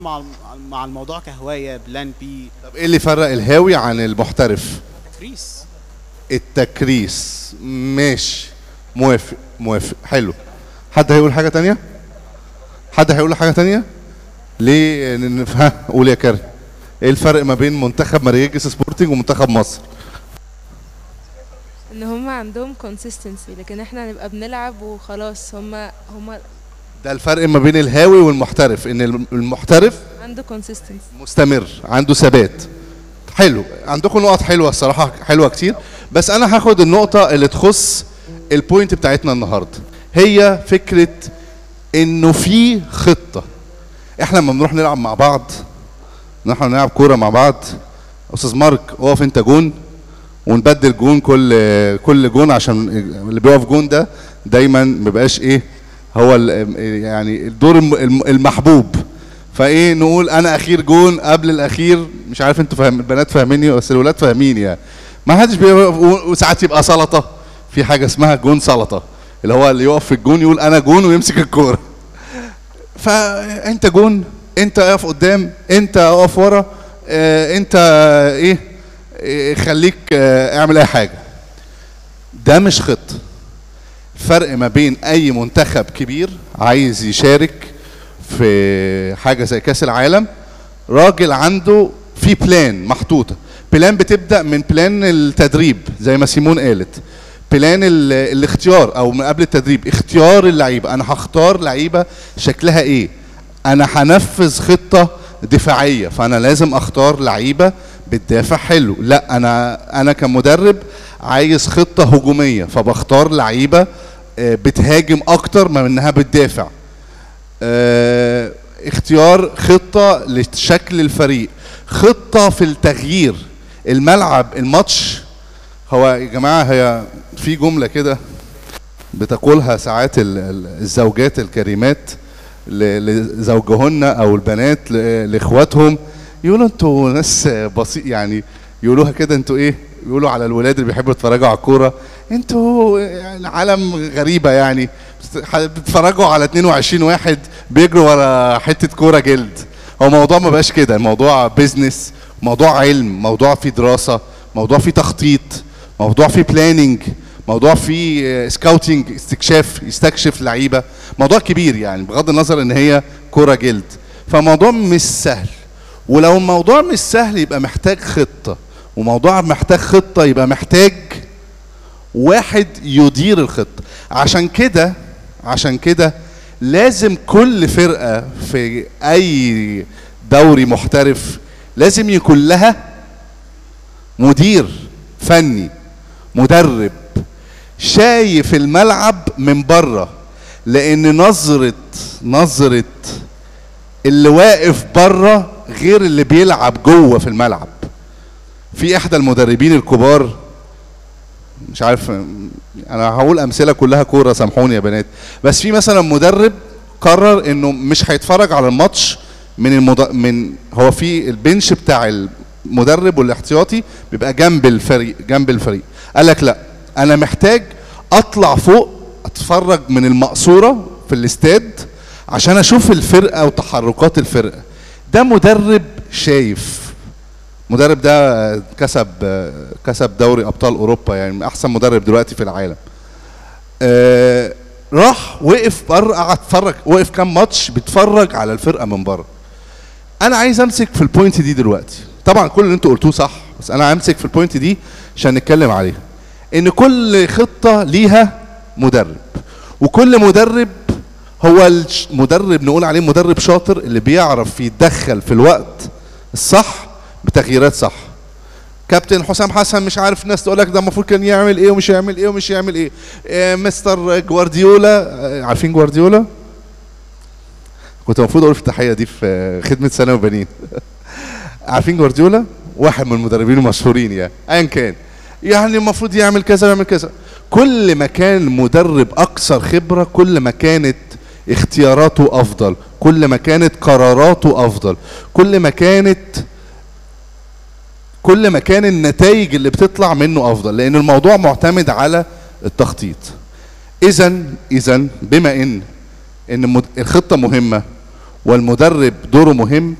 مع مع الموضوع كهوايه بلان بي طب ايه اللي فرق الهاوي عن المحترف تكريس التكريس ماشي موافق موافق حلو حد هيقول حاجه تانية حد هيقول حاجه تانية ليه ن- ها قول يا كاري ايه الفرق ما بين منتخب مريجس سبورتنج ومنتخب مصر ان هم عندهم consistency لكن احنا هنبقى بنلعب وخلاص هم هم ده الفرق ما بين الهاوي والمحترف ان الم- المحترف عنده consistency مستمر عنده ثبات حلو عندكم نقط حلوه الصراحه حلوه كتير بس انا هاخد النقطه اللي تخص البوينت بتاعتنا النهارده هي فكره انه في خطه احنا لما بنروح نلعب مع بعض نروح نلعب كوره مع بعض استاذ مارك اقف انت جون ونبدل جون كل كل جون عشان اللي بيقف جون ده دايما ما بيبقاش ايه هو ال- يعني الدور الم- الم- المحبوب فايه نقول انا اخير جون قبل الاخير مش عارف انتوا فاهم البنات فاهميني بس الولاد فاهمين يعني ما حدش بيقف وساعات يبقى سلطه في حاجه اسمها جون سلطه اللي هو اللي يقف في الجون يقول انا جون ويمسك الكوره فانت جون انت اقف قدام انت اقف ورا اه انت ايه إيه، خليك اه اعمل اي حاجه ده مش خط فرق ما بين اي منتخب كبير عايز يشارك في حاجه زي كاس العالم راجل عنده في بلان محطوطه بلان بتبدا من بلان التدريب زي ما سيمون قالت بلان ال- الاختيار او من قبل التدريب اختيار اللعيبه انا هختار لعيبه شكلها ايه انا هنفذ خطه دفاعيه فانا لازم اختار لعيبه بتدافع حلو لا انا انا كمدرب عايز خطه هجوميه فبختار لعيبه آه، بتهاجم اكتر ما انها بتدافع آه، اختيار خطة لشكل الفريق خطة في التغيير الملعب الماتش هو يا جماعة هي في جملة كده بتقولها ساعات ال- ال- الزوجات الكريمات ل- لزوجهن او البنات ل- لاخواتهم يقولوا انتوا ناس بسيط يعني يقولوها كده انتوا ايه يقولوا على الولاد اللي بيحبوا يتفرجوا على الكوره انتوا يعني عالم غريبه يعني بتتفرجوا على 22 واحد بيجروا ورا حته كوره جلد هو الموضوع ما بقاش كده الموضوع بيزنس موضوع علم موضوع فيه دراسه موضوع فيه تخطيط موضوع فيه بلاننج موضوع فيه سكاوتنج استكشاف يستكشف لعيبه موضوع كبير يعني بغض النظر ان هي كوره جلد فموضوع مش سهل ولو الموضوع مش سهل يبقى محتاج خطه وموضوع محتاج خطه يبقى محتاج واحد يدير الخطه عشان كده عشان كده لازم كل فرقه في اي دوري محترف لازم يكون لها مدير فني مدرب شايف الملعب من بره لان نظره نظره اللي واقف بره غير اللي بيلعب جوه في الملعب في احدى المدربين الكبار مش عارف انا هقول امثله كلها كوره سامحوني يا بنات بس في مثلا مدرب قرر انه مش هيتفرج على الماتش من المد... من هو في البنش بتاع المدرب والاحتياطي بيبقى جنب الفريق جنب الفريق قال لك لا انا محتاج اطلع فوق اتفرج من المقصوره في الاستاد عشان اشوف الفرقه وتحركات الفرقه ده مدرب شايف المدرب ده كسب كسب دوري ابطال اوروبا يعني احسن مدرب دلوقتي في العالم آه، راح وقف بره قعد اتفرج وقف كام ماتش بيتفرج على الفرقه من بره انا عايز امسك في البوينت دي دلوقتي طبعا كل اللي انتوا قلتوه صح بس انا همسك في البوينت دي عشان نتكلم عليها ان كل خطه ليها مدرب وكل مدرب هو المدرب نقول عليه مدرب شاطر اللي بيعرف يتدخل في الوقت الصح بتغييرات صح كابتن حسام حسن مش عارف الناس تقول لك ده المفروض كان يعمل ايه ومش يعمل ايه ومش يعمل ايه, إيه مستر جوارديولا آه، عارفين جوارديولا كنت المفروض اقول في التحيه دي في خدمه سنه وبنين عارفين جوارديولا واحد من المدربين المشهورين يعني ايا كان يعني المفروض يعمل كذا ويعمل كذا كل ما كان مدرب اكثر خبره كل ما كانت اختياراته افضل كل ما كانت قراراته افضل كل ما كانت كل ما كان النتائج اللي بتطلع منه افضل لان الموضوع معتمد على التخطيط اذا اذا بما ان ان مد- الخطه مهمه والمدرب دوره مهم